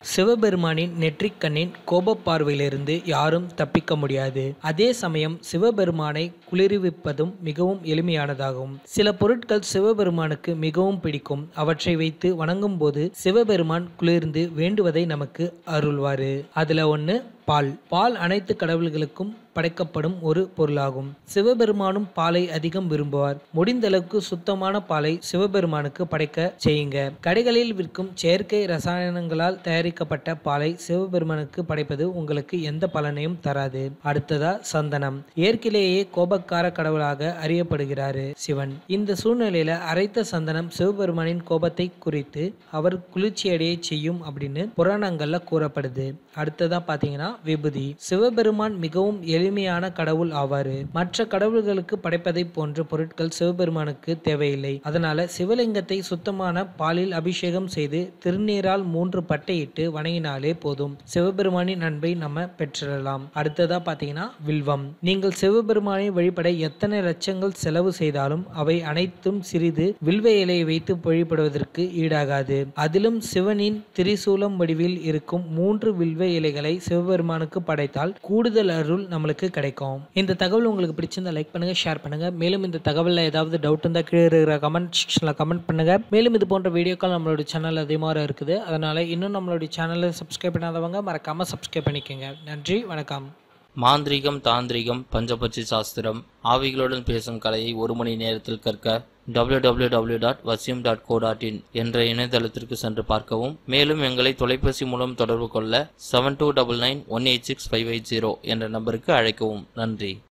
சிவபெருமானின் நெற்றிக் கண்ணின் கோபப் பார்வையிலிருந்து யாரும் தப்பிக்க முடியாது அதே சமயம் சிவபெருமானை குளிர்விப்பதும் மிகவும் எளிமையானதாகும் சில பொருட்கள் சிவபெருமானுக்கு மிகவும் பிடிக்கும் அவற்றை வைத்து வணங்கும் போது சிவபெருமான் குளிர்ந்து வேண்டுவதை நமக்கு அருள்வாரு அதுல ஒண்ணு பால் பால் அனைத்து கடவுள்களுக்கும் படைக்கப்படும் ஒரு பொருளாகும் சிவபெருமானும் பாலை அதிகம் விரும்புவார் முடிந்த அளவுக்கு சுத்தமான பாலை சிவபெருமானுக்கு படைக்க செய்யுங்க கடைகளில் விற்கும் செயற்கை ரசாயனங்களால் தயாரிக்கப்பட்ட பாலை சிவபெருமானுக்கு படைப்பது உங்களுக்கு எந்த பலனையும் தராது அடுத்ததா சந்தனம் இயற்கையிலேயே கோபக்கார கடவுளாக அறியப்படுகிறாரு சிவன் இந்த சூழ்நிலையில அரைத்த சந்தனம் சிவபெருமானின் கோபத்தை குறித்து அவர் குளிர்ச்சியடைய செய்யும் அப்படின்னு புராணங்கள்ல கூறப்படுது அடுத்ததா பாத்தீங்கன்னா விபூதி சிவபெருமான் மிகவும் எளிமையான கடவுள் ஆவாரு மற்ற கடவுள்களுக்கு படைப்பதை போன்ற பொருட்கள் சிவபெருமானுக்கு தேவையில்லை அதனால சிவலிங்கத்தை சுத்தமான பாலில் அபிஷேகம் செய்து திருநீரால் மூன்று பட்டையிட்டு வணங்கினாலே போதும் சிவபெருமானின் அன்பை நம்ம பெற்றிடலாம் அடுத்ததா பாத்தீங்கன்னா வில்வம் நீங்கள் சிவபெருமானை வழிபட எத்தனை லட்சங்கள் செலவு செய்தாலும் அவை அனைத்தும் சிறிது வில்வ இலையை வைத்து வழிபடுவதற்கு ஈடாகாது அதிலும் சிவனின் திரிசூலம் வடிவில் இருக்கும் மூன்று வில்வ இலைகளை சிவபெருமானுக்கு படைத்தால் கூடுதல் அருள் நம்மளுக்கு கிடைக்கும் இந்த தகவல் உங்களுக்கு பிடிச்சிருந்தா லைக் பண்ணுங்க ஷேர் பண்ணுங்க மேலும் இந்த தகவலில் ஏதாவது டவுட் இருந்தால் கீழே இருக்கிற கமெண்ட் செக்ஷனில் கமெண்ட் பண்ணுங்க மேலும் இது போன்ற வீடியோக்கள் நம்மளோட சேனல் அதிகமாக இருக்குது அதனால இன்னும் நம்மளுடைய சேனலை சப்ஸ்கிரைப் பண்ணாதவங்க மறக்காம சப்ஸ்கிரைப் பண்ணிக்கோங்க நன்றி வணக்கம் மாந்திரீகம் தாந்திரிகம் பஞ்சபட்சி சாஸ்திரம் ஆவிகளுடன் பேசும் கலையை ஒரு மணி நேரத்தில் கற்க www.vasyum.co.in dot dot co dot in என்ற இணையதளத்திற்கு சென்று பார்க்கவும் மேலும் எங்களை தொலைபேசி மூலம் தொடர்பு கொள்ள seven two double nine one eight six five eight zero என்ற நம்பருக்கு அழைக்கவும் நன்றி